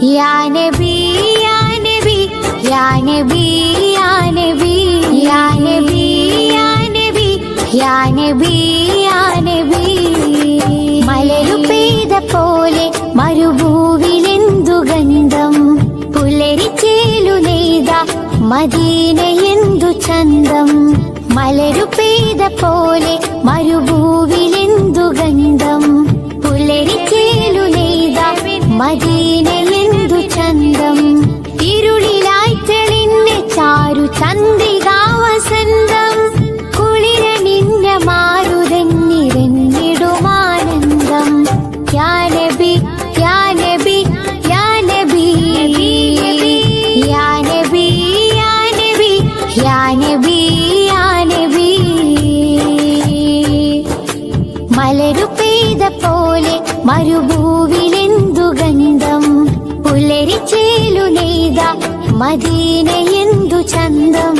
യാ നബി യാ നബി യാ നബി യാ നബി യാ നബി യാ നബി യാ നബി യാ നബി മലരു പെയ്ത പോലെ മരുഭൂവിലെന്തു ഗന്ധം പുലരിച്ചേലു നെയ്ത മദീനയെന്തു ചന്തം മലരു പെയ്ത പോലെ മരുഭൂവിലെന്തു ഗന്ധം പുലരിച്ചേലു നെയ്ത മദീനയെന്തു ചന്തം ഇരുളിലായി തെളിഞ്ഞ ചാരു ചന്ദ്രികാവസന്തം കുളിര നിന്ന മാറുതെന്നിരഞ്ഞിടുമാനന്ദം യാ നബി യാ നബി യാ നബി യാ നബി യാ നബി യാ നബി യാ നബി മലരു പെയ്ത പോലെ മരുഭൂവിലെന്തു ഗന്ധം പുലരിച്ചേലു നെയ്ത മദീനയെന്തു ചന്തം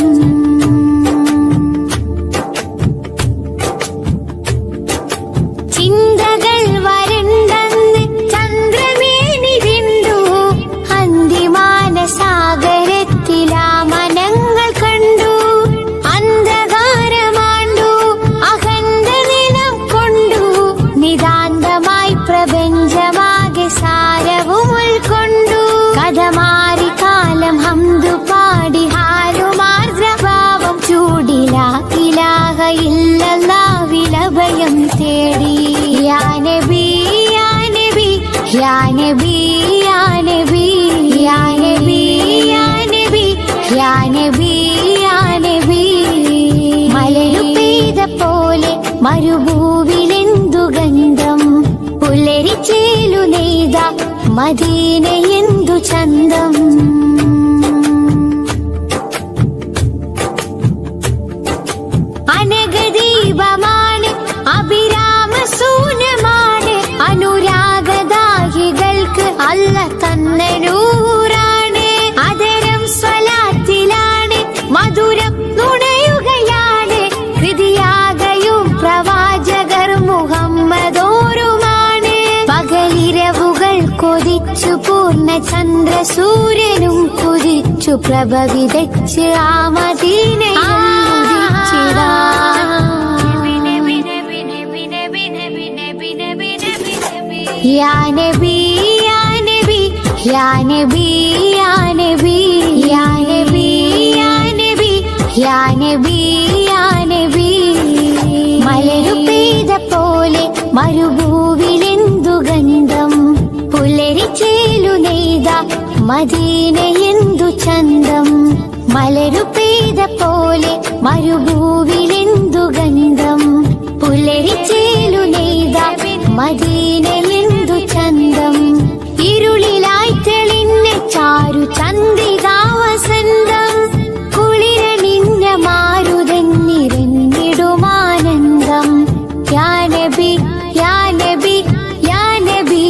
ചിന്തകൾ വരണ്ടെന്ന് ചന്ദ്രമേനി വിണ്ടു അന്തിമാനസാഗരത്തിലാ മനങ്ങൾ കണ്ടു അന്ധകാരമാണ്ടു അഹന്ത നിലം കൊണ്ടു നിതാന്തമായി പ്രപഞ്ചമാകെ സാരവും ഉൾക്കൊണ്ടു കഥ മാറി കാലം ഹംദു പാടി ഹാലുമാർദ്രഭാവം ചൂടില ഇലാഹ ഇല്ലല്ലാ വിലഭയം തേടി യാ നബി യാ നബി യാ നബി യാ നബി യാ നബി യാ നബി യാ നബി യാ നബി മലരു പെയ്ത പോലെ മരുഭൂവിലെന്തു ഗന്ധം പുലരിച്ചേലു നെയ്ത മദീനയെന്തു ചന്തം അനഗദീപമാണ് അഭിരാമ സൂനമാണ് അനുരാഗദാഹികൾക്ക് അല്ല തന്നൂറാണ് അതരം സ്വലാത്തിലാണ് മധുരം നുണയുകയാണ് കൃതിയാകയും പ്രവാചകർ മുഹമ്മദോരുമാണ് പകലിരവുകൾ കൊതിച്ചു പൂർണ്ണ ചന്ദ്ര സൂര്യനും കുതിച്ചു പ്രഭ വിതച്ച് ആ യാ നബി യാ നബി യാ നബി യാ നബി യാ നബി യാ നബി യാ നബി യാ നബി മലരു പെയ്ത പോലെ മരുഭൂവിലെന്തു ഗന്ധം പുലരിച്ചേലു നെയ്ത മദീനയെന്തു ചന്തം മലരു പെയ്ത പോലെ മരുഭൂവിലെന്തു ഗന്ധം പുലരിച്ചേലു നെയ്ത മദീനയെന്തു ചന്തം ഇരുളിലായി തെളിഞ്ഞ ചാരു ചന്ദ്രികാവസന്തം കുളിര നിന്ന മാരുതെന്നിരഞ്ഞിടുമാനന്ദം യാ നബി യാ നബി യാ നബി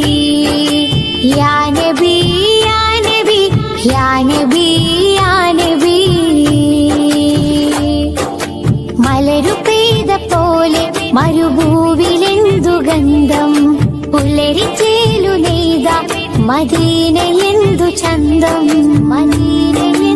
യാ നബി യാ നബി യാ നബി യാ നബി മലരു പെയ്ത പോലെ മരുഭൂവിലെന്തു ഗന്ധം പുലരിച്ചേലു നെയ്ത മദീനയെന്തു ചന്തം മദീനയെ